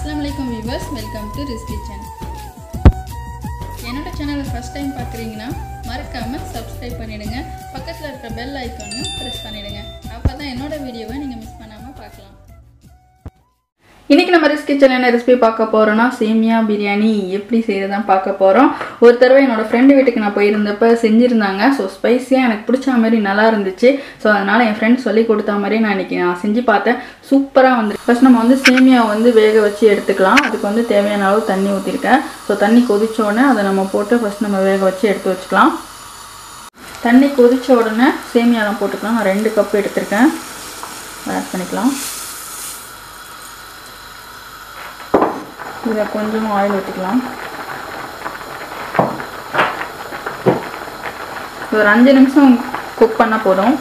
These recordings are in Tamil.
அஸ்லாம் வலைக்கம் viewers welcome to Riz kitchen என்னோட சேனலை ஃபஸ்ட் டைம் பார்க்குறீங்கன்னா மறக்காமல் சப்ஸ்கிரைப் பண்ணிடுங்க பக்கத்தில் இருக்கிற பெல் ஐக்கானையும் ப்ரெஸ் பண்ணிடுங்க அப்போ தான் என்னோட வீடியோவை நீங்கள் மிஸ் பண்ணாமல் பார்க்கலாம் இன்றைக்கி நம்ம ரிஸ் கிச்சன் என்ன ரெசிபி பார்க்க போகிறோன்னா சேமியா பிரியாணி எப்படி செய்கிறதான் பார்க்க போகிறோம் ஒரு தடவை என்னோடய ஃப்ரெண்டு வீட்டுக்கு நான் போயிருந்தப்ப செஞ்சுருந்தாங்க ஸோ ஸ்பைஸியாக எனக்கு பிடிச்ச மாதிரி நல்லா இருந்துச்சு ஸோ அதனால் என் ஃப்ரெண்ட் சொல்லி கொடுத்த மாதிரி நான் இன்றைக்கி நான் செஞ்சு பார்த்தேன் சூப்பராக வந்து ஃபஸ்ட் நம்ம வந்து சேமியா வந்து வேக வச்சு எடுத்துக்கலாம் அதுக்கு வந்து தேவையான அளவு தண்ணி ஊற்றிருக்கேன் ஸோ தண்ணி கொதிச்ச உடனே அதை நம்ம போட்டு ஃபஸ்ட் நம்ம வேக வச்சு எடுத்து வச்சுக்கலாம் தண்ணி கொதிச்ச உடனே சேமியாலாம் போட்டுக்கலாம் நான் ரெண்டு கப் எடுத்திருக்கேன் ஆட் பண்ணிக்கலாம் இதில் கொஞ்சம் ஆயில் ஊற்றிக்கலாம் ஒரு அஞ்சு நிமிஷம் குக் பண்ணால் போதும்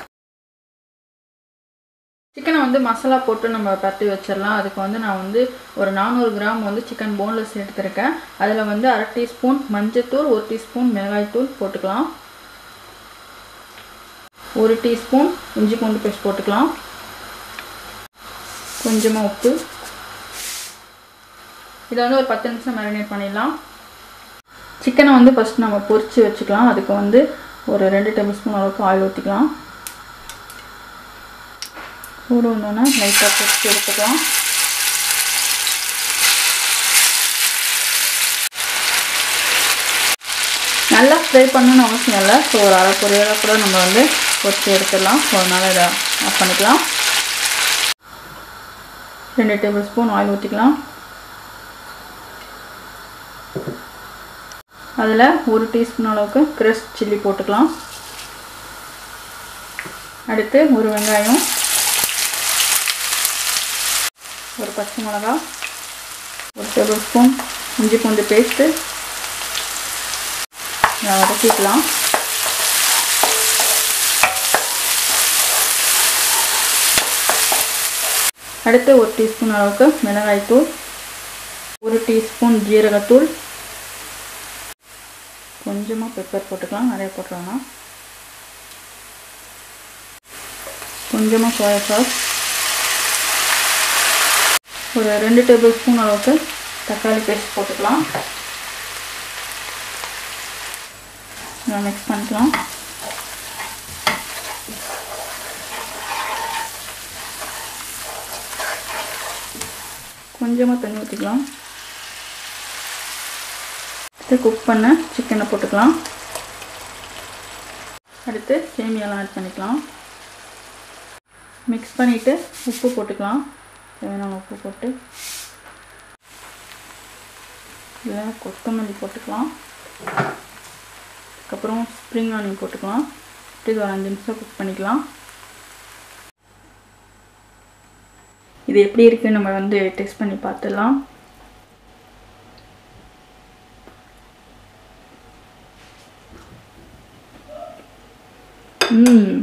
சிக்கனை வந்து மசாலா போட்டு நம்ம பரட்டி வச்சிடலாம் அதுக்கு வந்து நான் வந்து ஒரு நானூறு கிராம் வந்து சிக்கன் போன்லெஸ் எடுத்திருக்கேன் அதில் வந்து அரை டீஸ்பூன் மஞ்சத்தூள் ஒரு டீஸ்பூன் மிளகாய்த்தூள் போட்டுக்கலாம் ஒரு டீஸ்பூன் இஞ்சி பூண்டு பேஸ்ட் போட்டுக்கலாம் கொஞ்சமாக உப்பு இதை வந்து ஒரு பத்து நிமிஷம் மேரினேட் பண்ணிடலாம் சிக்கனை வந்து ஃபஸ்ட் நம்ம பொரித்து வச்சுக்கலாம் அதுக்கு வந்து ஒரு ரெண்டு டேபிள் ஸ்பூன் அளவுக்கு ஆயில் ஊற்றிக்கலாம் சூடு வந்தோன்னா லைட்டாக பொரித்து எடுத்துக்கலாம் நல்லா ஃப்ரை பண்ணணும்னு அவசியம் இல்லை ஸோ ஒரு அரை பொரியலாக கூட நம்ம வந்து பொரித்து எடுத்துடலாம் ஸோ அதனால் இதை ஆஃப் பண்ணிக்கலாம் ரெண்டு டேபிள் ஸ்பூன் ஆயில் ஊற்றிக்கலாம் அதில் ஒரு டீஸ்பூன் அளவுக்கு க்ரஷ் சில்லி போட்டுக்கலாம் அடுத்து ஒரு வெங்காயம் ஒரு பச்சை மிளகா ஒரு டேபிள் ஸ்பூன் இஞ்சி பூண்டு பேஸ்ட்டு வதக்கிக்கலாம் அடுத்து ஒரு டீஸ்பூன் அளவுக்கு மிளகாய்த்தூள் ஒரு டீஸ்பூன் ஜீரகத்தூள் கொஞ்சமாக பெப்பர் போட்டுக்கலாம் நிறைய போட்டுருவாங்க கொஞ்சமாக சோயா சாஸ் ஒரு ரெண்டு டேபிள் ஸ்பூன் அளவுக்கு தக்காளி பேஸ்ட் போட்டுக்கலாம் மிக்ஸ் பண்ணிக்கலாம் கொஞ்சமாக தண்ணி ஊற்றிக்கலாம் அடுத்து குக் பண்ண சிக்கனை போட்டுக்கலாம் அடுத்து சேமியாலாம் ஆட் பண்ணிக்கலாம் மிக்ஸ் பண்ணிவிட்டு உப்பு போட்டுக்கலாம் தேவையான உப்பு போட்டு இதில் கொத்தமல்லி போட்டுக்கலாம் அதுக்கப்புறம் ஸ்ப்ரிங் ஆனியன் போட்டுக்கலாம் இது ஒரு அஞ்சு நிமிஷம் குக் பண்ணிக்கலாம் இது எப்படி இருக்குன்னு நம்ம வந்து டெஸ்ட் பண்ணி பார்த்துடலாம் ம்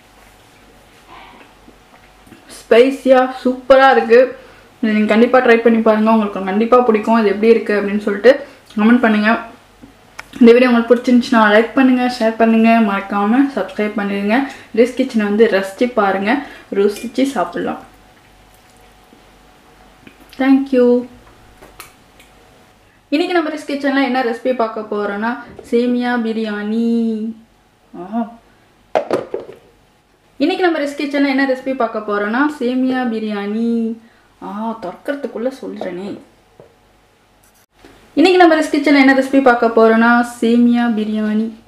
ஸ்பைஸியாக சூப்பராக இருக்குது இதை நீங்கள் கண்டிப்பாக ட்ரை பண்ணி பாருங்கள் உங்களுக்கு கண்டிப்பாக பிடிக்கும் இது எப்படி இருக்குது அப்படின்னு சொல்லிட்டு கமெண்ட் பண்ணுங்கள் இந்த வீடியோ உங்களுக்கு பிடிச்சிருந்துச்சுன்னா லைக் பண்ணுங்கள் ஷேர் பண்ணுங்கள் மறக்காமல் சப்ஸ்கிரைப் பண்ணிடுங்க ரிஸ் கிச்சனை வந்து ரசித்து பாருங்கள் ருசித்து சாப்பிட்லாம் தேங்க்யூ இன்றைக்கி நம்ம ரிஸ் கிச்சனில் என்ன ரெசிபி பார்க்க போகிறோன்னா சேமியா பிரியாணி ஆ இன்றைக்கி நம்ம ரெஸ் கிச்சனில் என்ன ரெசிபி பார்க்க போகிறோன்னா சேமியா பிரியாணி ஆ திறக்கிறதுக்குள்ளே சொல்கிறேனே இன்றைக்கி நம்ம ரெஸ் கிச்சனில் என்ன ரெசிபி பார்க்க போகிறோன்னா சேமியா பிரியாணி